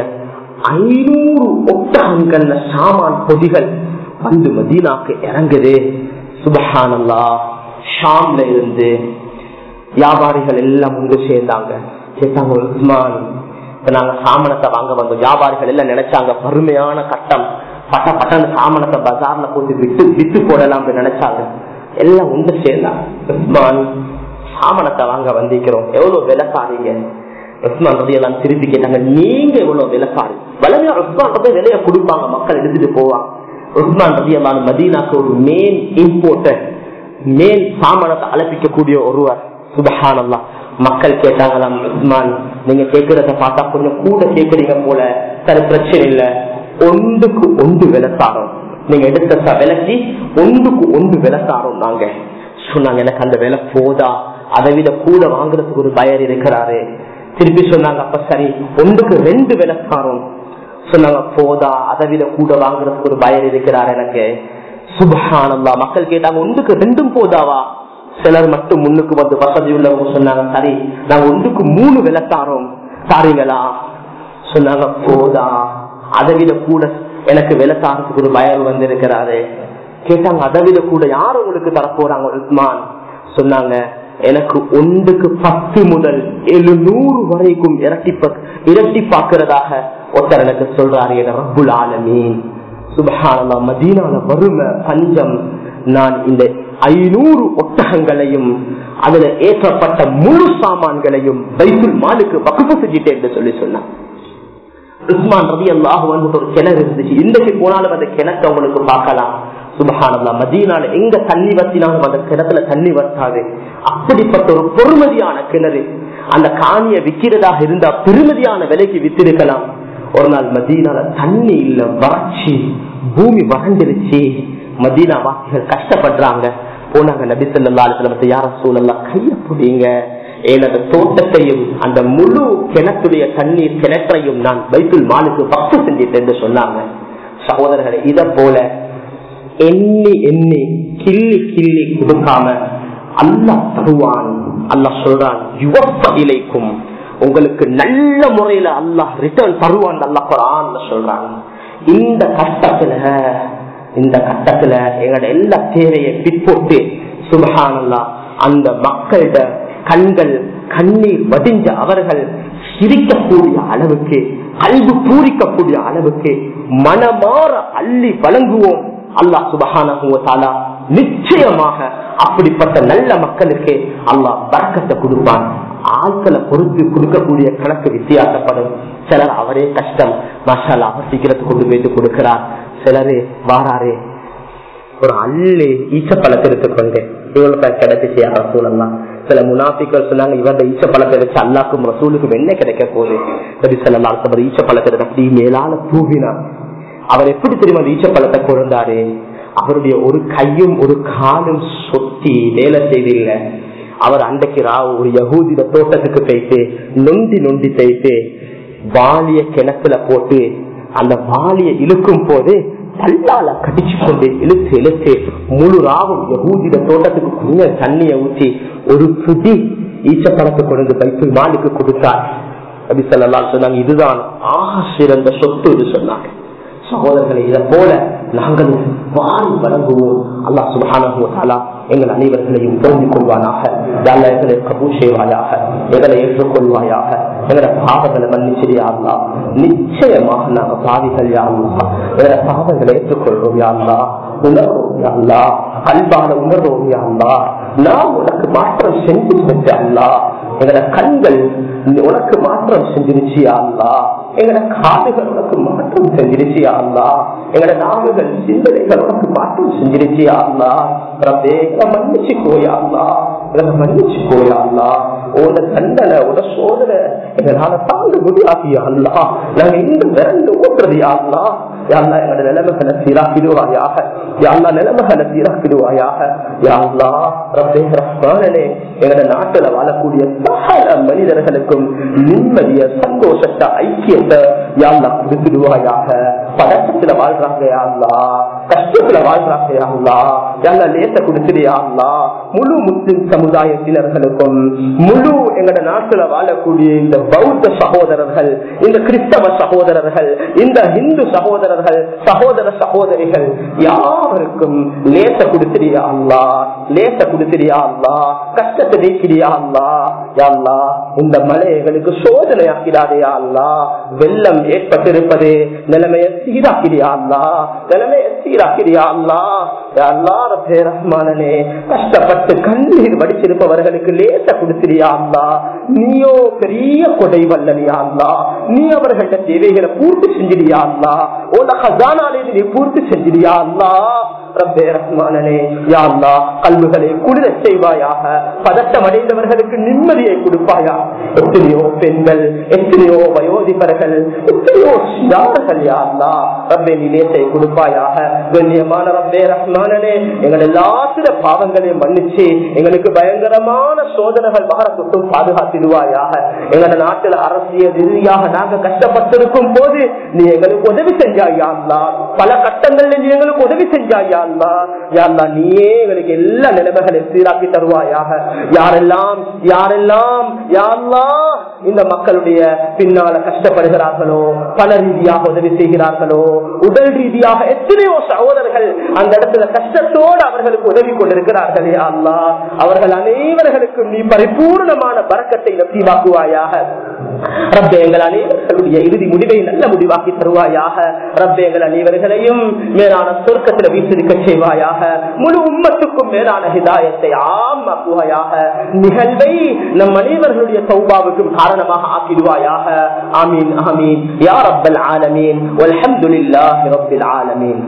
ஐநூறு ஒட்டகங்கள்ல சாமான் பொதிகள் வந்து மதீனாக்கு இறங்குது சுபஹானல்லா ஷாம்ல இருந்து வியாபாரிகள் எல்லாம் ஒன்று சேர்ந்தாங்க கேட்டாங்க உஸ்மான் நாங்க சாமனத்தை வாங்க வந்தோம் வியாபாரிகள் எல்லாம் நினைச்சாங்க வறுமையான கட்டம் பட்ட பட்டன சாமனத்தை பஜார்ல போட்டு விட்டு விட்டு போடலாம் நினைச்சாங்க எல்லாம் ஒன்று சேர்ந்தாங்க உஸ்மான் சாமனத்தை வாங்க வந்திருக்கிறோம் எவ்வளவு விலைக்காரீங்க உஸ்மான் ரதி எல்லாம் திருப்பி கேட்டாங்க நீங்க எவ்வளவு விலைக்காரி வளமையா உஸ்மான் ரதி விலைய கொடுப்பாங்க மக்கள் எடுத்துட்டு போவாங்க உஸ்மான் ரதி எல்லாம் மதீனாக்கு ஒரு மேன் இம்போர்ட்டர் மேல் சாமனத்தை அலப்பிக்கக்கூடிய ஒருவர் சுபஹானல்லா மக்கள் கேட்டாங்களாம் உஸ்மான் நீங்க கேட்கறத பார்த்தா கொஞ்சம் கூட கேட்கறீங்க போல சரி பிரச்சனை இல்ல ஒன்றுக்கு ஒன்று விலசாரம் நீங்க எடுத்த விலைக்கு ஒன்றுக்கு ஒன்று விலசாரம் நாங்க சொன்னாங்க எனக்கு அந்த விலை போதா அதை விட கூட வாங்குறதுக்கு ஒரு பயர் இருக்கிறாரு திருப்பி சொன்னாங்க அப்ப சரி ஒன்றுக்கு ரெண்டு விலசாரம் சொன்னாங்க போதா அதை விட கூட வாங்குறதுக்கு ஒரு பயர் இருக்கிறார் எனக்கு சுபஹானல்லா மக்கள் கேட்டாங்க ஒன்றுக்கு ரெண்டும் போதாவா சிலர் மட்டும் முன்னுக்கு வந்து வசதி உள்ளவங்க சொன்னாங்க சரி நாங்க ஒன்றுக்கு மூணு விளக்காரோம் சாரிங்களா சொன்னாங்க போதா அதை விட கூட எனக்கு விளக்காரத்துக்கு ஒரு பயம் வந்து இருக்கிறாரு கேட்டாங்க அதை விட கூட யார் உங்களுக்கு தரப்போறாங்க உஸ்மான் சொன்னாங்க எனக்கு ஒன்றுக்கு பத்து முதல் எழுநூறு வரைக்கும் இரட்டி இரட்டி பார்க்கிறதாக ஒருத்தர் எனக்கு சொல்றாரு என ரப்புல் ஆலமீன் சுபஹானல்லா மதீனால வறுமை பஞ்சம் நான் இந்த ஐநூறு ஒட்டகங்களையும் அதுல ஏற்றப்பட்ட முழு சாமான்களையும் பைத்துல் மாலுக்கு வகுப்பு செஞ்சுட்டேன் என்று சொல்லி சொன்னான் உஸ்மான் ரவி அல்லாஹ் வந்து ஒரு கிணறு இருந்துச்சு இன்றைக்கு போனாலும் அந்த கிணத்தை உங்களுக்கு பார்க்கலாம் சுபஹானல்லா மதீனால எங்க தண்ணி வத்தினாலும் அந்த கிணத்துல தண்ணி வத்தாது அப்படிப்பட்ட ஒரு பொறுமதியான கிணறு அந்த காணிய விற்கிறதாக இருந்தா பெருமதியான விலைக்கு வித்திருக்கலாம் ஒரு நாள் மதீனால தண்ணி இல்ல வறட்சி பூமி வறண்டிருச்சு மதீனா வாசிகள் கஷ்டப்படுறாங்க போனாங்க நபி சொல்லா யார சூழல்லாம் கைய புடிங்க எனது தோட்டத்தையும் அந்த முழு கிணத்துடைய தண்ணீர் கிணற்றையும் நான் பைத்துல் மாலுக்கு பக்து செஞ்சிட்டேன் என்று சொன்னாங்க சகோதரர்களை இத போல எண்ணி எண்ணி கிள்ளி கிள்ளி கொடுக்காம அல்லாஹ் தருவான் அல்லாஹ் சொல்றான் யுவப்ப இலைக்கும் உங்களுக்கு நல்ல முறையில அல்லாஹ் ரிட்டர்ன் தருவான் அல்லாஹ் குரான்ல சொல்றான் இந்த கட்டத்துல இந்த கட்டத்துல எங்களோட எல்லா தேவையை பிற்போட்டு சுபகானல்லா அந்த மக்களிட கண்கள் கண்ணீர் வடிஞ்ச அவர்கள் சிரிக்கக்கூடிய அளவுக்கு கல்வி பூரிக்கக்கூடிய அளவுக்கு மனமாற அள்ளி வழங்குவோம் அல்லாஹ் சுபகானா நிச்சயமாக அப்படிப்பட்ட நல்ல மக்களுக்கு அல்லாஹ் பறக்கத்தை கொடுப்பான் ஆட்களை பொறுத்து கொடுக்கக்கூடிய கணக்கு வித்தியாசப்படும் சிலர் அவரே கஷ்டம் மசாலா அவர் சீக்கிரத்தை கொண்டு போயிட்டு கொடுக்கிறார் சிலரு வாராரு ஒரு அள்ளி ஈச்சப்பழத்தை எடுத்துக்கொண்டு இவங்களுக்கு கிடைச்சிச்சு யாரும் சூழல்லாம் சில முனாபிக்கள் சொன்னாங்க இவங்க ஈச்சப்பழத்தை வச்சு அல்லாக்கும் ரசூலுக்கும் என்ன கிடைக்க போகுது சரி சொல்லலாம் அவர் ஈச்சப்பழத்தை அப்படி மேலால தூவினார் அவர் எப்படி தெரியுமா அந்த ஈச்சப்பழத்தை கொண்டாரு அவருடைய ஒரு கையும் ஒரு காலும் சொத்தி வேலை செய்தில்லை அவர் அன்றைக்கு ராவு ஒரு யகூதிட தோட்டத்துக்கு போயிட்டு நொண்டி நொண்டி போயிட்டு வாலிய கிணத்துல போட்டு அந்த வாலிய இழுக்கும் போது பல்லால கடிச்சு கொண்டு இழுத்து இழுத்து முழு ராவும் யகூதிட தோட்டத்துக்கு கொஞ்சம் தண்ணிய ஊற்றி ஒரு புடி ஈச்சப்பழத்தை கொண்டு பைத்து மாலுக்கு கொடுத்தார் அப்படி சொல்லலாம் சொன்னாங்க இதுதான் ஆக சிறந்த சொத்து என்று சொன்னாங்க சகோதரர்களை இதை போல நாங்கள் வாரி வழங்குவோம் அல்லாஹ் சுபஹானா எங்கள் அனைவர்களையும் புரிந்து கொள்வானாக யாழ்லா எங்களை கபூ செய்வாயாக எங்களை ஏற்றுக்கொள்வாயாக எங்களை பாவங்களை மன்னிச்சிரியாங்களா நிச்சயமாக நாங்கள் பாவிகள் யாருலா எங்களை பாவங்களை ஏற்றுக்கொள்வோம் யாருலா உணர்வோம் யாருலா அன்பான உணர்வோம் யாருலா நாம் உனக்கு மாற்றம் செஞ்சு அல்லா எங்களோட கண்கள் உனக்கு மாற்றம் செஞ்சிருச்சியா அல்லா எங்களோட காதுகள் உனக்கு மாற்றம் செஞ்சிருச்சியா அல்லா எங்களோட நாவுகள் சிந்தனைகள் உனக்கு மாற்றம் செஞ்சிருச்சியா அல்லா ரப்பே எங்களை மன்னிச்சு கோயா அல்லா எங்களை மன்னிச்சு கோயா அல்லா உன தண்டனை உன சோதனை எங்களால தாங்க முடியாதியா அல்லா நாங்க இந்த விரண்டு ஓட்டுறது யாருலா யாருலா எங்களோட நிலைமைகளை சீராக்கிடுவாயாக யாருலா நிலைமைகளை சீராக்கிடுவாயாக யாருலா ரப்பே ரஹ்மானே எங்களோட நாட்டுல வாழக்கூடிய சகல மனிதர்களுக்கும் நிம்மதிய சந்தோஷத்தை ஐக்கியத்தை யாழ்லா கொடுத்துடுவாயாக பதட்டத்துல வாழ்றாங்க யாழ்லா கஷ்டத்துல வாழ்றாங்க யாழ்லா யாழ்லா லேச கொடுத்துடு யாழ்லா முழு முஸ்லிம் சமுதாயத்தினர்களுக்கும் முழு எங்கட நாட்டுல வாழக்கூடிய இந்த பௌத்த சகோதரர்கள் இந்த கிறிஸ்தவ சகோதரர்கள் இந்த இந்து சகோதரர்கள் சகோதர சகோதரிகள் யாருக்கும் லேச கொடுத்துறியா அல்லா லேச கொடுத்துறியா அல்லா கஷ்டத்தை நீக்கிறியா அல்லா யாழ்லா இந்த மழை எங்களுக்கு சோதனையாக்கிறாரையா அல்லா வெள்ளம் ஏற்பட்டிருப்பது நிலைமையை சீராக்கிறியா அல்லா நிலைமையை சீராக்கிறியா அல்லா ரஹ்மானனே கஷ்டப்பட்டு கண்ணீர் வடிச்சிருப்பவர்களுக்கு லேச கொடுத்திரியா அல்லா நீயோ பெரிய கொடை வல்லனியா அல்லா நீ அவர்கள்ட்ட தேவைகளை பூர்த்தி செஞ்சிரியா அல்லா உன ஹசானாலே நீ பூர்த்தி செஞ்சிரியா அல்லா ரப்பே ரஹ்மானனே யா அல்லா கல்விகளை குளிர செய்வாயாக பதட்டம் அடைந்தவர்களுக்கு நிம்மதியை கொடுப்பாயா எத்தனையோ பெண்கள் எத்தனையோ வயோதிபர்கள் எத்தனையோ சிறார்கள் யா அல்லா ரப்பே நீ நேசை கொடுப்பாயாக கண்ணியமான ரப்பே ரஹ்மானனே எங்கள் எல்லாத்திர பாவங்களையும் மன்னிச்சு எங்களுக்கு பயங்கரமான சோதனைகள் மாறக்கூட்டும் பாதுகாத்திடுவாயாக எங்களோட நாட்டில் அரசியல் ரீதியாக நாங்க கஷ்டப்பட்டிருக்கும் போது நீ எங்களுக்கு உதவி செஞ்சாயா அல்லா பல கட்டங்கள்ல நீ எங்களுக்கு உதவி செஞ்சாயா அல்லா யாருலா நீயே எங்களுக்கு எல்லா நிலைமைகளையும் சீராக்கி தருவாயாக யாரெல்லாம் யாரெல்லாம் யாருலா இந்த மக்களுடைய பின்னால கஷ்டப்படுகிறார்களோ பல ரீதியாக உதவி செய்கிறார்களோ உடல் ரீதியாக எத்தனையோ சகோதரர்கள் அந்த இடத்துல கஷ்டத்தோடு அவர்களுக்கு உதவி கொண்டிருக்கிறார்கள் அல்லா அவர்கள் அனைவர்களுக்கும் நீ பரிபூர்ணமான பறக்கத்தை நசீவாக்குவாயாக ரப்பே எங்கள் அனைவர்களுடைய இறுதி முடிவை நல்ல முடிவாக்கி தருவாயாக ரப்பே எங்கள் அனைவர்களையும் மேலான சொர்க்கத்தில் வீட்டிருக்க செய்வாயாக முழு உம்மத்துக்கும் மேலான ஹிதாயத்தை ஆமாக்குவாயாக நிகழ்வை நம் அனைவர்களுடைய சௌபாவுக்கும் காரணமாக ஆக்கிடுவாயாக ஆமீன் ஆமீன் யா ரப்பல் ஆலமீன் வல்ஹம்துலில்லாஹி ரப்பில் ஆலமீன்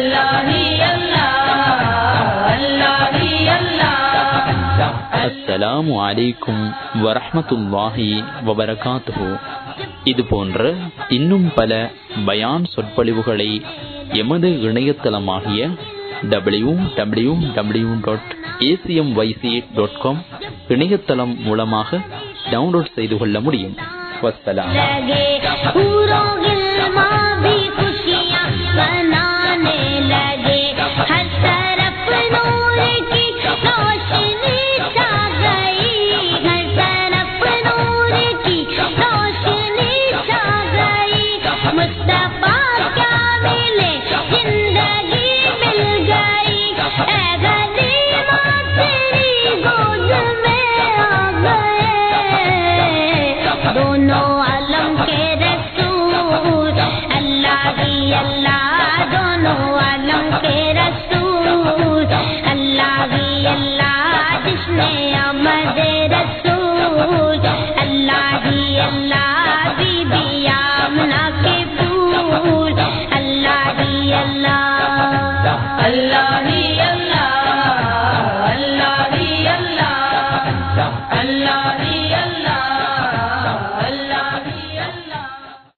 அஸ்ஸலாமு அலைக்கும் வரஹமத்துல்லாஹி வபரகாத்துஹு இது போன்ற இன்னும் பல பயான் சொற்பொழிவுகளை எமது இணையதளமாகிய W W W dot ACM YC dot com இணையதளம் மூலமாக டவுன்லோட் செய்து கொள்ள முடியும் வசலாம் हर तरफ नूर की रोशनी छा गई हर तरफ नूर की रोशनी छा गई मुस्तफा क्या मिले जिंदगी मिल गई ऐ गरीबा तेरी गोद में आ गए दोनों आलम के रसूल अल्लाह ही अल्लाह दोनों आलम के रसूल अल्लाह ही अल्लाह जिसने